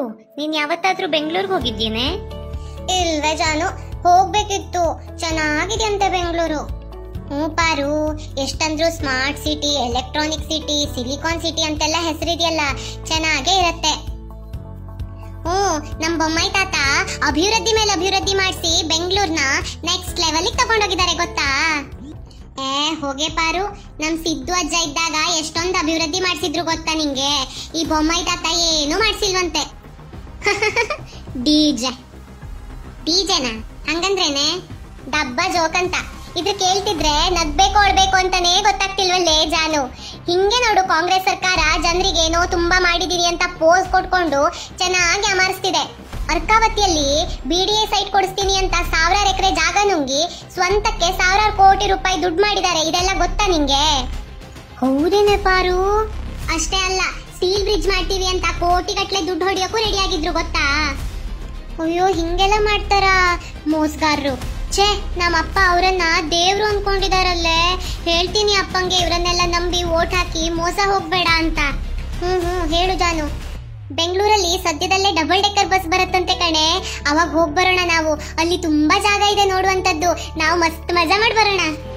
ನೀನ್ ಯಾವತ್ತಾದ್ರೂ ಬೆಂಗಳೂರಿಗೆ ಹೋಗಿದ್ದೀನೆ ಇಲ್ವೇ ಜಾನು ಹೋಗ್ಬೇಕಿತ್ತು ಚೆನ್ನಾಗಿದೆಯಂತೆ ಬೆಂಗಳೂರು ಹ್ಞೂ ಪಾರು ಎಷ್ಟಂದ್ರು smart city electronic city silicon city ಅಂತೆಲ್ಲ ಹೆಸರಿದೆಯಲ್ಲ ಚೆನ್ನಾಗೇ ಇರತ್ತೆ ಹ್ಞೂ ನಮ್ ಬೊಮ್ಮಾಯಿ ತಾತ ಅಭಿವೃದ್ಧಿ ಮೇಲೆ ಅಭಿವೃದ್ಧಿ ಮಾಡಿಸಿ ಬೆಂಗಳೂರ್ನ ನೆಕ್ಸ್ಟ್ ಲೆವೆಲಿಗೆ ತಗೊಂಡೋಗಿದ್ದಾರೆ ಗೊತ್ತಾ ಏ ಹೋಗೆ ಪಾರು ನಮ್ ಸಿದ್ದು ಅಜ್ಜ ಇದ್ದಾಗ ಎಷ್ಟೊಂದು ಅಭಿವೃದ್ಧಿ ಮಾಡಿಸಿದ್ರು ಗೊತ್ತಾ ನಿಂಗೆ ಈ ಬೊಮ್ಮಾಯಿ ತಾತ ಏನೂ ಮಾಡಿಸಿಲ್ವಂತೆ ಡಿಜೆ ಡಿಜೆನ ಹಂಗಂದ್ರೇನೆ ಡಬ್ಬ ಜೋಕ್ ಅಂತ ಇದು ಕೇಳ್ತಿದ್ರೆ ನಗ್ಬೇಕು ಓಡ್ಬೇಕು ಅಂತಾನೆ ಗೊತ್ತಾಗ್ತಿಲ್ವಲ್ಲೇ ಜಾನು ಹಿಂಗೆ ನೋಡು ಕಾಂಗ್ರೆಸ್ ಸರ್ಕಾರ ಜನರಿಗೆ ಏನೋ ತುಂಬಾ ಮಾಡಿದೀನಿ ಅಂತ ಪೋಸ್ ಕೊಟ್ಕೊಂಡು ಚೆನ್ನಾಗಿ ಅಮರಿಸ್ತಿದೆ ಅರ್ಕಾವತಿಯಲ್ಲಿ ಬಿಡಿಎ ಸೈಟ್ ಕೊಡಿಸ್ತೀನಿ ಅಂತ ಸಾವಿರಾರು ಎಕರೆ ಜಾಗ ನುಂಗಿ ಸ್ವಂತಕ್ಕೆ ಸಾವಿರಾರು ಕೋಟಿ ರೂಪಾಯಿ ದುಡ್ಡು ಮಾಡಿದ್ದಾರೆ ಇದೆಲ್ಲ ಗೊತ್ತಾ ನಿಂಗೆ ಹೌದೇನೆ ಪಾರು ಅಷ್ಟೇ ಅಲ್ಲ ಸ್ಟೀಲ್ ಬ್ರಿಡ್ಜ್ ಮಾಡ್ತೀವಿ ಅಂತ ಕೋಟಿ ಗಟ್ಲೆ ದುಡ್ಡು ಹೊಡಿಯೋಕ್ಕೂ ರೆಡಿ ಆಗಿದ್ರು ಗೊತ್ತಾ ಅಯ್ಯೋ ಹಿಂಗೆಲ್ಲ ಮಾಡ್ತಾರಾ ಮೋಸ್ಗಾರರು ಛೇ ನಮ್ಮಪ್ಪ ಅವರನ್ನ ದೇವ್ರು ಅನ್ಕೊಂಡಿದಾರಲ್ಲೇ ಹೇಳ್ತೀನಿ ಅಪ್ಪಂಗೆ ಇವರನ್ನೆಲ್ಲ ನಂಬಿ ಓಟ್ ಹಾಕಿ ಮೋಸ ಹೋಗ್ಬೇಡ ಅಂತ ಹ್ಮ್ ಹ್ಮ್ ಹೇಳು ಜಾನು ಬೆಂಗಳೂರಲ್ಲಿ ಸದ್ಯದಲ್ಲೇ ಡಬಲ್ ಡೆಕ್ಕರ್ ಬಸ್ ಬರುತ್ತಂತೆ ಕಣೆ ಅವಾಗ ಹೋಗ್ ಬರೋಣ ನಾವು ಅಲ್ಲಿ ತುಂಬಾ ಜಾಗ ಇದೆ ನೋಡುವಂತದ್ದು ನಾವು ಮಸ್ತ್ ಮಜಾ ಮಾಡಿ ಬರೋಣ